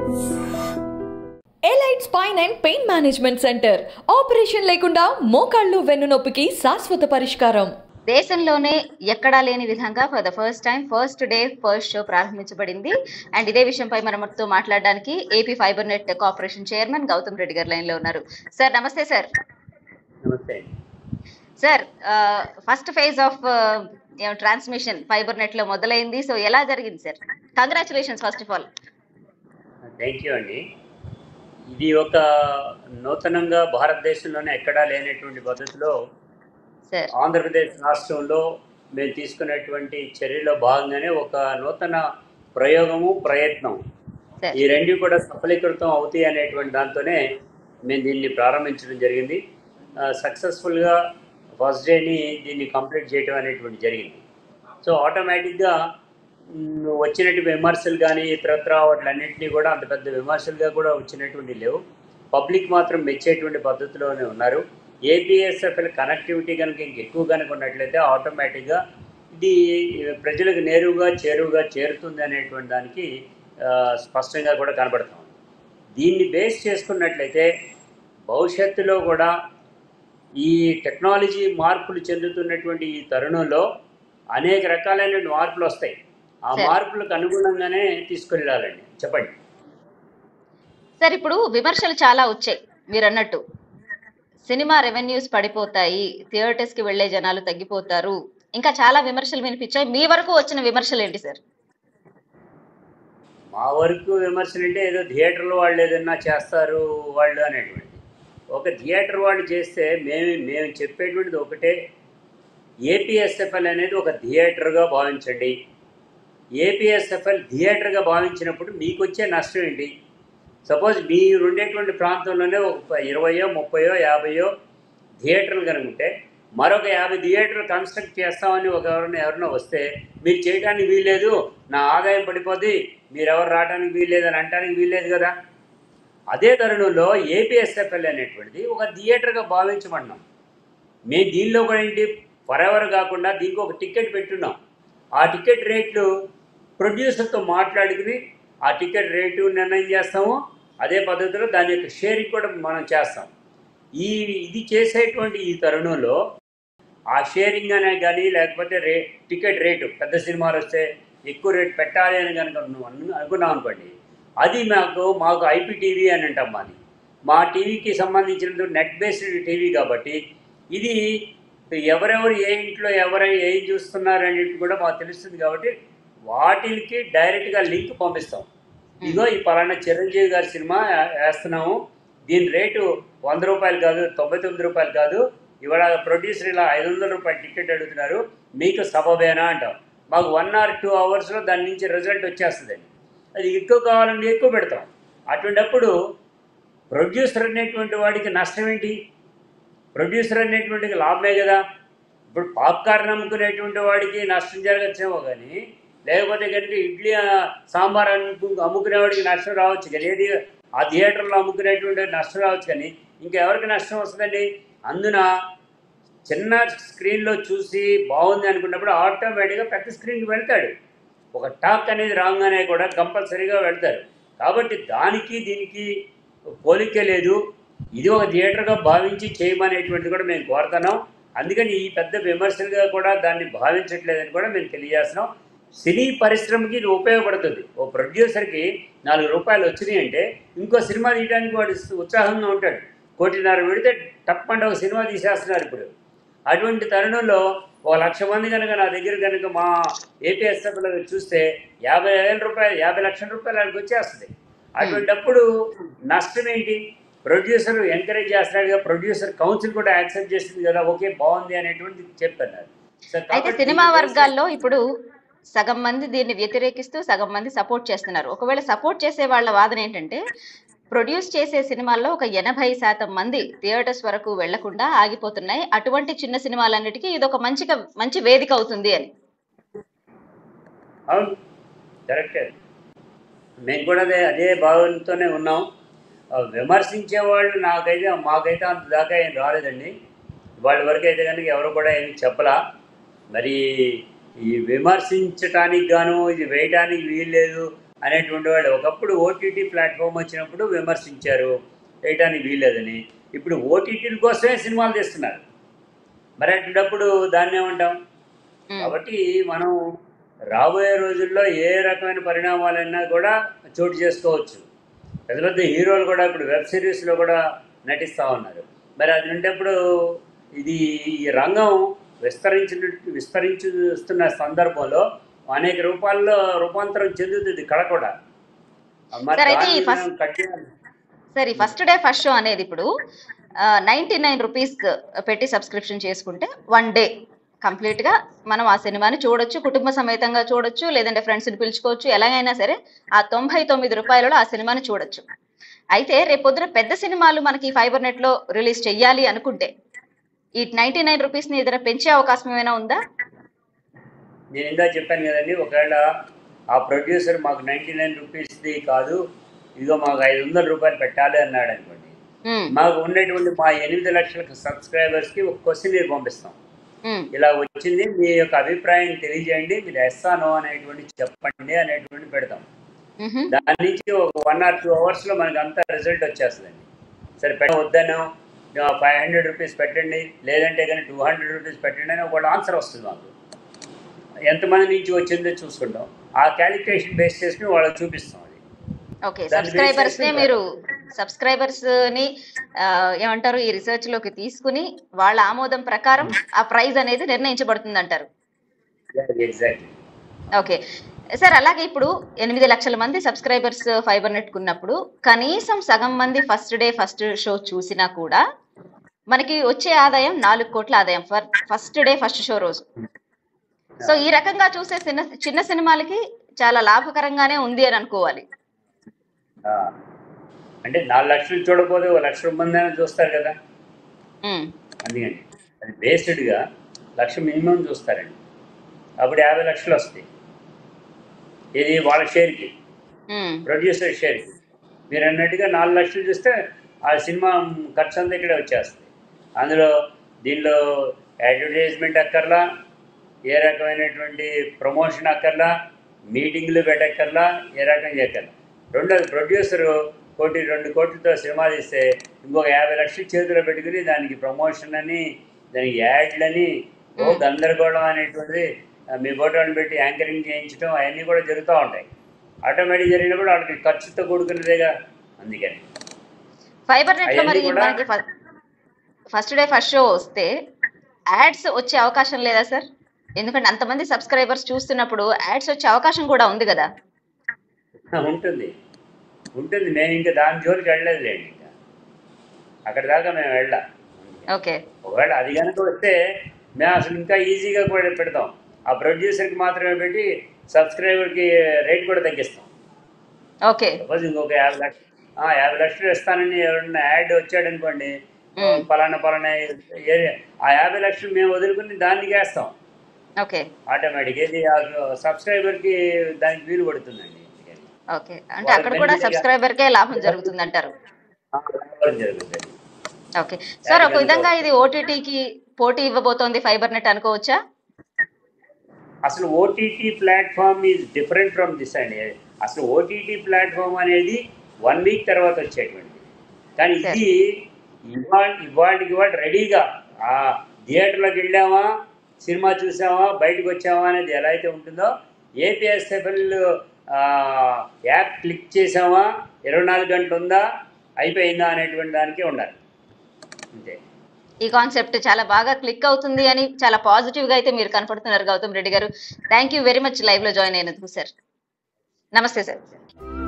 Elite spine and pain management centre operation లేకుండా మోకాళ్ళు వెన్నునొప్పికి శాశ్వత పరిష్కారం దేశంలోనే ఎక్కడా లేని విధంగా for the first time first day first show ప్రారంభించబడింది అండ్ ఇదే విషయంపై మనతో మాట్లాడడానికి AP fibre net corporation chairman Gautam Reddy garu line లో ఉన్నారు సార్ నమస్తే సార్ నమస్తే sir first phase of transmission fibre net లో మొదలైంది సో ఎలా జరిగింది sir congratulations first of all thank you అండి ఇది ఒక నూతనంగా భారతదేశంలోనే ఎక్కడా లేనటువంటి పద్ధతిలో సార్ ఆంధ్రప్రదేశ్ రాష్ట్రంలో మేము తీసుకున్నటువంటి చర్యలో భాగంగానే ఒక నూతన ప్రయోగము ప్రయత్నం సార్ ఈ రెండు కూడా సఫలీకృతం అవుతాయి అనేటువంటి దాంతోనే మేము దీన్ని ప్రారంభించడం జరిగింది సక్సెస్ఫుల్గా ఫస్ట్ డేని దీన్ని కంప్లీట్ చేయడం అనేటువంటి జరిగింది సో ఆటోమేటిక్గా మ్, వచ్చినట్టు విమర్శలు కానీ ఇతరత్ర వాటిలన్నింటినీ కూడా అంత పెద్ద విమర్శలుగా కూడా వచ్చినటువంటి లేవు పబ్లిక్ మాత్రం మెచ్చేటువంటి పద్ధతిలోనే ఉన్నారు ఏపీఎస్ఎఫ్ఎల్ కనెక్టివిటీ కనుక ఇంక ఎక్కువ కనుక ఉన్నట్లయితే ఆటోమేటిక్గా ఇది ప్రజలకు నేరుగా చేరువుగా చేరుతుంది అనేటువంటి దానికి ఆ, స్పష్టంగా కూడా కనబడుతుంది దీన్ని బేస్ చేసుకున్నట్లయితే భవిష్యత్తులో కూడా ఈ టెక్నాలజీ మార్పులు చెందుతున్నటువంటి ఈ తరుణంలో అనేక రకాలైన మార్పులు వస్తాయి ఆ సరే. మార్పులకు అనుగుణంగానే తీసుకెళ్ళాలండి చెప్పండి సార్ ఇప్పుడు విమర్శలు చాలా వచ్చాయి మీరు అన్నట్టు సినిమా రెవెన్యూస్ పడిపోతాయి థియేటర్స్ కి వెళ్లే జనాలు తగ్గిపోతారు ఇంకా చాలా విమర్శలు వినిపించాయి మీ వరకు వచ్చిన విమర్శలు ఏంటి సార్ మా వరకు విమర్శలు అంటే ఏదో థియేటర్లో వాళ్ళు ఏదన్నా చేస్తారు వాళ్ళు అనేటువంటిది ఒక థియేటర్ వాళ్ళు చేస్తే మేము మేము చెప్పేటువంటిది ఒకటే ఏపీఎస్ఎఫ్ఎల్ అనేది ఒక థియేటర్గా భావించండి ఏపీఎస్ఎఫ్ఎల్ థియేటర్గా భావించినప్పుడు మీకు వచ్చే నష్టం ఏంటి సపోజ్ మీరు ఉండేటువంటి ప్రాంతంలోనే ఒక ప- ఇరవయో ముప్పయో యాభయో థియేటర్లు కనుక ఉంటే మరొక యాభై థియేటర్లు కన్స్ట్రక్ట్ చేస్తామని ఒక ఎవరైనా ఎవరైనా వస్తే మీరు చేయడానికి వీల్లేదు నా ఆదాయం పడిపోద్ది మీరు ఎవరు రావడానికి వీల్లేదు అని అనడానికి వీల్లేదు కదా అదే తరుణంలో ఏపీఎస్ఎఫ్ఎల్ అనేటువంటిది ఒక థియేటర్గా భావించమన్నాం మేము దీనిలో కూడా ఏంటి ఫరెవర్ కాకుండా దీనికి ఒక టికెట్ పెట్టున్నాం ఆ టికెట్ రేట్లు ప్రొడ్యూసర్తో మాట్లాడుకుని ఆ టికెట్ రేటు నిర్ణయం చేస్తాము అదే పద్ధతిలో దాని యొక్క షేరింగ్ కూడా మనం చేస్తాం ఈ ఇది చేసేటువంటి ఈ తరుణంలో ఆ షేరింగ్ అనే కానీ లేకపోతే రే టికెట్ రేటు పెద్ద సినిమాలు వస్తే ఎక్కువ రేట్ పెట్టాలి అని కనుక నువ్వు అను- అనుకున్నాం అనుకోండి అది మాకు మాకు ఐపీటీవీ అని అంటాం మాది మా టీవీకి సంబంధించిన నెట్ బేస్డ్ టీవీ కాబట్టి ఇది ఎవరెవరు ఏ ఇంట్లో ఎవరై ఏం చూస్తున్నారు అనేది కూడా మాకు తెలుస్తుంది కాబట్టి వాటికి డైరెక్ట్గా లింక్ పంపిస్తాం ఇగో ఈ పలానా చిరంజీవి గారి సినిమా వే- వేస్తున్నాము దీని రేటు వంద రూపాయలు కాదు తొంభై తొమ్మిది రూపాయలు కాదు ఇవాళ ప్రొడ్యూసర్ ఇలా ఐదు వందల రూపాయలు టికెట్ అడుగుతున్నారు మీకు సబబేనా అంటాం మాకు వన్ ఆర్ టూ అవర్స్లో దాని నుంచి రిజల్ట్ వచ్చేస్తుంది అది ఎక్కువ కావాలంటే ఎక్కువ పెడతాం అటువంటప్పుడు ప్రొడ్యూసర్ అనేటువంటి వాడికి నష్టం ఏంటి ప్రొడ్యూసర్ అనేటువంటిది లాభమే కదా ఇప్పుడు పాప్కార్న్ అమ్ముకునేటువంటి వాడికి నష్టం జరగచ్చేమో కానీ లేకపోతే కనుక ఇడ్లీ ఆ, సాంబార్ అమ్ము అమ్ముకునేవాడికి నష్టం రావచ్చు కానీ ఏది ఆ థియేటర్లో అమ్ముకునేటువంటి వాడికి నష్టం రావచ్చు కానీ ఇంకెవరికి నష్టం వస్తుందండి అందున చిన్న స్క్రీన్లో చూసి బాగుంది అనుకున్నప్పుడు ఆటోమేటిక్గా పెద్ద స్క్రీన్కి వెళ్తాడు ఒక టాక్ అనేది రాగానే కూడా కంపల్సరీగా వెళ్తారు కాబట్టి దానికి దీనికి పోలికే లేదు ఇది ఒక థియేటర్గా భావించి చేయమనేటువంటిది కూడా మేము కోరుతున్నాం అందుకని ఈ పెద్ద విమర్శలుగా కూడా దాన్ని భావించట్లేదని కూడా మేము తెలియజేస్తున్నాం సినీ పరిశ్రమకి ఇది ఉపయోగపడుతుంది ఓ ప్రొడ్యూసర్కి నాలుగు రూపాయలు వచ్చినాయి అంటే ఇంకో సినిమా తీయడానికి వాడు ఉత్సాహంగా ఉంటాడు కోటిన్నర పెడితే తప్పకుండా ఒక సినిమా తీసేస్తున్నారు ఇప్పుడు అటువంటి తరుణంలో ఒక లక్ష మంది కనుక నా దగ్గర కనుక మా ఏపీఎస్ఎఫ్లో చూస్తే యాభై వేల రూపాయలు యాభై లక్షల రూపాయలు వాళ్ళకి వచ్చేస్తుంది అటువంటప్పుడు నష్టం ఏంటి ప్రొడ్యూసర్ ఎంకరేజ్ చేస్తున్నాడుగా ప్రొడ్యూసర్ కౌన్సిల్ కూడా యాక్సెప్ట్ చేసింది కదా ఓకే బాగుంది అనేటువంటి చెప్తున్నారు సో అయితే కాబట్టి సినిమా దీన్ని వర్గాల్లో ఇప్పుడు సగం మంది దీన్ని వ్యతిరేకిస్తూ సగం మంది సపోర్ట్ చేస్తున్నారు ఒకవేళ సపోర్ట్ చేసే వాళ్ళ వాదన ఏంటంటే ప్రొడ్యూస్ చేసే సినిమాల్లో ఒక ఎనభై శాతం మంది థియేటర్స్ వరకు వెళ్లకుండా ఆగిపోతున్నాయి అటువంటి చిన్న సినిమాలన్నిటికీ ఇది ఒక మంచి మంచి వేదిక అవుతుంది అని అవును కరెక్టే మేము కూడా అదే అదే భావనతోనే ఉన్నాం ఆ, విమర్శించే వాళ్ళు నాకైతే మాకైతే అంత దాకా ఏం రాలేదండి వాళ్ళ వరకు అయితే కనుక ఎవరు కూడా ఏమి చెప్పలా మరి ఈ విమర్శించటానికి గాను ఇది వేయటానికి వీల్లేదు అనేటువంటి వాళ్ళు ఒకప్పుడు ఓటీటీ ప్లాట్ఫామ్ వచ్చినప్పుడు విమర్శించారు వేయటానికి వీల్లేదని ఇప్పుడు ఓటీటీల కోసమే సినిమాలు తీస్తున్నారు మరి అటువంటిప్పుడు దాన్ని ఏమంటాం ఉమ్, కాబట్టి మనం రాబోయే రోజుల్లో ఏ రకమైన పరిణామాలైనా కూడా చోటు చేసుకోవచ్చు పెద్ద పెద్ద హీరోలు కూడా ఇప్పుడు వెబ్ సిరీస్లో కూడా నటిస్తూ ఉన్నారు మరి అది ఉండేప్పుడు ఇది ఈ రంగం విస్తరించిన విస్తరించుస్తున్న సందర్భంలో అనేక రూపాల్లో రూపాంతరం చెందుతుంది కళ కూడా మరి సరే, అయితే దాన్ని ఈ ఫస్ట్- మనం కట్ చేయాలి. సరే ఫస్ట్ డే ఫస్ట్ షో అనేది ఇప్పుడు నైంటీ నైన్ రూపీస్ పెట్టి సబ్స్క్రిప్షన్ చేసుకుంటే వన్ డే కంప్లీట్ గా మనం ఆ సినిమాని చూడొచ్చు కుటుంబ సమేతంగా చూడొచ్చు లేదంటే ఫ్రెండ్స్ని పిలుచుకోవచ్చు ఎలాగైనా సరే ఆ తొంభై తొమ్మిది రూపాయలలో ఆ సినిమాని చూడొచ్చు అయితే రేపు పొద్దున పెద్ద సినిమాలు మనకి ఫైబర్ నెట్ లో రిలీజ్ చెయ్యాలి అనుకుంటే ఈ నైన్టీ నైన్ రూపీస్ ని ఏదైనా పెంచే అవకాశం ఏమైనా ఉందా నేను ఇందా చెప్పాను కదండి ఒకవేళ ఆ ప్రొడ్యూసర్ మాకు నైంటీ నైన్ రూపీస్ది కాదు ఇదిగో మాకు ఐదు వందల రూపాయలు పెట్టాలి అన్నాడు అనుకోండి ఉమ్, మాకు ఉన్నటువంటి మా ఎనిమిది లక్షల సబ్స్క్రైబర్స్కి ఒక క్వశ్చన్ పంపిస్తాం ఉమ్, ఇలా వచ్చింది మీ యొక్క అభిప్రాయం తెలియజేయండి మీరు ఎస్సానో అనేటువంటి చెప్పండి అనేటువంటి పెడతాం మ్హూ, దాని నుంచి ఒక వన్ ఆర్ టూ అవర్స్లో మనకి అంతా రిజల్ట్ వచ్చేస్తుందండి సరే పెట్ట వద్దను ఫైవ్ హండ్రెడ్ రూపీస్ పెట్టండి లేదంటే కానీ టూ హండ్రెడ్ రూపీస్ పెట్టండి అని ఒక ఆన్సర్ వస్తుంది మాకు ఎంతమంది నుంచి వచ్చిందో చూసుకుంటాం ఆ క్యాలిక్యులేషన్ బేస్ చేసుకుని వాళ్ళకి చూపిస్తాం అది ఓకే దాన్ని సబ్స్క్రైబర్స్ నే base చేసి మీరు సబ్స్క్రైబర్స్ ని ఆ, ఏమంటారు ఈ రీసెర్చ్ లోకి తీసుకుని వాళ్ళ ఆమోదం ప్రకారం ఆ ప్రైజ్ అనేది నిర్ణయించబడుతుంది అంటారు ఎగ్జాక్ట్లీ ఓకే సార్ అలాగే ఇప్పుడు ఎనిమిది లక్షల మంది సబ్స్క్రైబర్స్ ఫైబర్ నెట్ కున్నప్పుడు కనీసం సగం మంది ఫస్ట్ డే ఫస్ట్ షో చూసినా కూడా మనకి వచ్చే ఆదాయం నాలుగు కోట్ల ఆదాయం for first day first show రోజు సో ఈ రకంగా చూసే చిన్న చిన్న సినిమాలకి చాలా లాభకరంగానే ఉంది అని అనుకోవాలి అంటే నాలుగు లక్షలు చూడకపోతే ఒక లక్ష మంది అయినా చూస్తారు కదా ఉమ్, అందుకని అది బేస్డ్గా లక్ష మినిమం చూస్తారండి అప్పుడు యాభై లక్షలు వస్తాయి ఇది వాళ్ళ షేర్కి ఉమ్, ప్రొడ్యూసర్ షేర్కి మీరు అన్నట్టుగా నాలుగు లక్షలు చూస్తే ఆ సినిమా ఖర్చు అంతా ఇక్కడే వచ్చేస్తుంది అందులో దీనిలో అడ్వర్టైజ్మెంట్ అక్కర్లా ఏ రకమైనటువంటి ప్రమోషన్ అక్కర్లా మీటింగ్లు పెట్టక్కర్లా ఏ రకం చేయక్కర్లా రెండోది ప్రొడ్యూసరు కోటి రెండు కోట్లతో సినిమా తీస్తే ఇంకొక యాభై లక్షలు చేతిలో పెట్టుకుని దానికి ప్రమోషన్ అని దానికి యాడ్లని ఓ మ్మ్. గందరగోళం అనేటువంటిది ఆ, మీ ఫోటోని పెట్టి యాంకరింగ్ చేయించడం అవన్నీ కూడా జరుగుతూ ఉంటాయి ఆటోమేటిక్ జరిగినప్పుడు వాళ్ళకి ఖర్చుతో కూడుకున్నదేగా అందుకని ఫైబర్ నెట్ లో మరి అవన్నీ కూడా- మనకి ఫస్ట్ డే ఫస్ట్ షో వస్తే యాడ్స్ వచ్చే అవకాశం లేదా సార్ ఎందుకంటే అంతమంది సబ్స్క్రైబర్స్ చూస్తున్నప్పుడు యాడ్స్ వచ్చే అవకాశం కూడా ఉంది కదా ఉంటుంది ఉంటుంది నేను ఇంకా దాని జోలికి వెళ్ళలేదులేండి ఇంకా అక్కడ దాకా మేము వెళ్ళాం ఓకే ఒకవేళ అది కనుక వస్తే మేము అసలు ఇంకా ఈజీగా కూడా పెడతాం ఆ ప్రొడ్యూసర్కి మాత్రమే పెట్టి సబ్స్క్రైబర్కి రేట్ కూడా తగ్గిస్తాం ఓకే సపోజ్ ఇంకొక యాభై లక్షలు ఆ, యాభై లక్షలు ఇస్తానని ఎవరన్నా యాడ్ వచ్చాడు అనుకోండి మ్మ్. పలానా పలానా ఏరియా ఆ యాభై లక్షలు మేము వదులుకుని దానికి వేస్తాం ఓకే ఆటోమేటిక్ ఇది సబ్స్క్రైబర్కి దానికి వీలు పడుతుందండి ఓకే అంటే అక్కడ కూడా సబ్స్క్రైబర్ కే లాభం జరుగుతుంది అంటారు ఆ, లాభం జరుగుతుంది ఓకే సార్ ఒక విధంగా ఇది ఓటీటీకి పోటీ ఇవ్వబోతోంది ఫైబర్ నెట్ అనుకోవచ్చా అసలు OTT platform is different from this అండి అసలు ఓటీటీ ప్లాట్ఫామ్ అనేది వన్ వీక్ తర్వాత వచ్చేటువంటిది కానీ ఇది ఇవాళ ఇవాళకి ఇవాళ రెడీగా ఆ థియేటర్లోకి వెళ్ళామా సినిమా చూసామా బయటకు వచ్చామా అనేది ఎలా అయితే ఉంటుందో ఏపీఎస్ఎఫ్ఎల్ యాప్ క్లిక్ చేసామా ఇరవై నాలుగు గంటలు ఉందా అయిపోయిందా అనేటువంటి దానికే ఉండాలి అంతే ఈ కాన్సెప్ట్ చాలా బాగా క్లిక్ అవుతుంది అని చాలా పాజిటివ్ గా అయితే మీరు కనపడుతున్నారు Gautam Reddy garu thank you very much live లో జాయిన్ అయినందుకు సార్ నమస్తే సార్